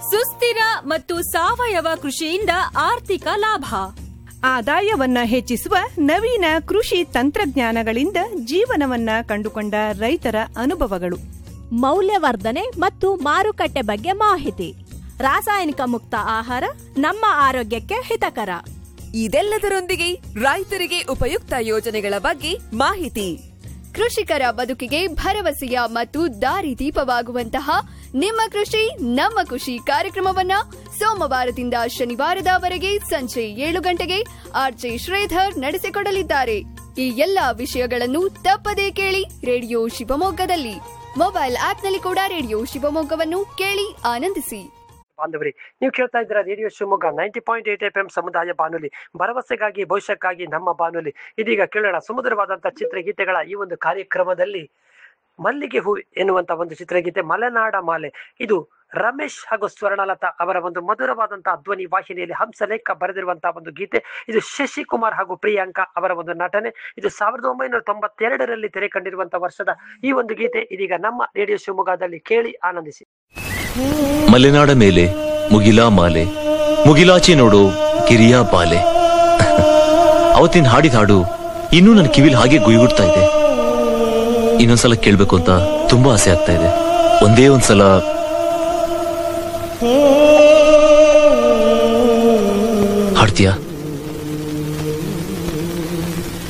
ಸುಸ್ಥಿರ ಮತ್ತು ಸಾವಯವ ಕೃಷಿಯಿಂದ ಆರ್ಥಿಕ ಲಾಭ ಆದಾಯವನ್ನ ಹೆಚ್ಚಿಸುವ ನವೀನ ಕೃಷಿ ತಂತ್ರಜ್ಞಾನಗಳಿಂದ ಜೀವನವನ್ನ ಕಂಡುಕೊಂಡ ರೈತರ ಅನುಭವಗಳು ಮೌಲ್ಯವರ್ಧನೆ ಮತ್ತು ಮಾರುಕಟ್ಟೆ ಬಗ್ಗೆ ಮಾಹಿತಿ ರಾಸಾಯನಿಕ ಮುಕ್ತ ಆಹಾರ ನಮ್ಮ ಆರೋಗ್ಯಕ್ಕೆ ಹಿತಕರ ಇದೆಲ್ಲದರೊಂದಿಗೆ ರೈತರಿಗೆ ಉಪಯುಕ್ತ ಯೋಜನೆಗಳ ಬಗ್ಗೆ ಮಾಹಿತಿ ಕೃಷಿಕರ ಬದುಕಿಗೆ ಭರವಸೆಯ ಮತ್ತು ದಾರಿದೀಪವಾಗುವಂತಹ ನಿಮ್ಮ ಕೃಷಿ ನಮ್ಮ ಖುಷಿ ಕಾರ್ಯಕ್ರಮವನ್ನ ಸೋಮವಾರದಿಂದ ಶನಿವಾರದವರೆಗೆ ಸಂಜೆ ಏಳು ಗಂಟೆಗೆ ಆರ್ಜೆ ಶ್ರೀಧರ್ ನಡೆಸಿಕೊಡಲಿದ್ದಾರೆ ಈ ಎಲ್ಲಾ ವಿಷಯಗಳನ್ನು ತಪ್ಪದೇ ಕೇಳಿ ರೇಡಿಯೋ ಶಿವಮೊಗ್ಗದಲ್ಲಿ ಮೊಬೈಲ್ ಆಪ್ನಲ್ಲಿ ಕೂಡ ರೇಡಿಯೋ ಶಿವಮೊಗ್ಗವನ್ನು ಕೇಳಿ ಆನಂದಿಸಿ ಬಾಂಧವರಿ ನೀವು ಕೇಳ್ತಾ ಇದ್ದೀರಾ radio Shivamogga ninety point eight F M ಸಮುದಾಯ ಬಾನುಲಿ ಭರವಸೆಗಾಗಿ ಭವಿಷ್ಯಕ್ಕಾಗಿ ನಮ್ಮ ಬಾನುಲಿ ಇದೀಗ ಕೇಳೋಣ ಸುಮಧುರವಾದಂತಹ ಚಿತ್ರಗೀತೆಗಳ ಈ ಒಂದು ಕಾರ್ಯಕ್ರಮದಲ್ಲಿ ಮಲ್ಲಿಗೆ ಹೂ ಎನ್ನುವಂತ ಒಂದು ಚಿತ್ರಗೀತೆ ಮಲೆನಾಡ ಮಾಲೆ ಇದು ರಮೇಶ್ ಹಾಗೂ ಸ್ವರ್ಣಲತಾ ಅವರ ಒಂದು ಮಧುರವಾದಂತಹ ಧ್ವನಿ ವಾಹಿನಿಯಲ್ಲಿ ಹಂಸಲೇಖ ಬರೆದಿರುವಂತಹ ಒಂದು ಗೀತೆ ಇದು ಶಶಿಕುಮಾರ್ ಹಾಗೂ ಪ್ರಿಯಾಂಕಾ ಅವರ ಒಂದು ನಟನೆ ಇದು ಸಾವಿರದ ಒಂಬೈನೂರ ತೊಂಬತ್ತೆರಡರಲ್ಲಿ ತೆರೆ ಕಂಡಿರುವಂತಹ ವರ್ಷದ ಈ ಒಂದು ಗೀತೆ ಇದೀಗ ನಮ್ಮ ರೇಡಿಯೋ ಶಿವಮೊಗ್ಗದಲ್ಲಿ ಕೇಳಿ ಆನಂದಿಸಿ ಮಲೆನಾಡ ಮೇಲೆ ಮುಗಿಲಾ ಮಾಲೆ ಮುಗಿಲಾಚೆ ನೋಡು ಗಿರಿಯ ಬಾಲೆ ಅವತ್ತಿನ ಹಾಡಿದ ಹಾಡು ಇನ್ನೂ ನನ್ನ ಕಿವಿಲ್ ಹಾಗೆ ಗುಯ್ಗುಡ್ತಾ ಇದೆ ಇನ್ನೊಂದ್ಸಲ ಕೇಳ್ಬೇಕು ಅಂತ ತುಂಬಾ ಆಸೆ ಆಗ್ತಾ ಇದೆ ಒಂದೇ ಒಂದ್ಸಲ ಹಾಡ್ತೀಯಾ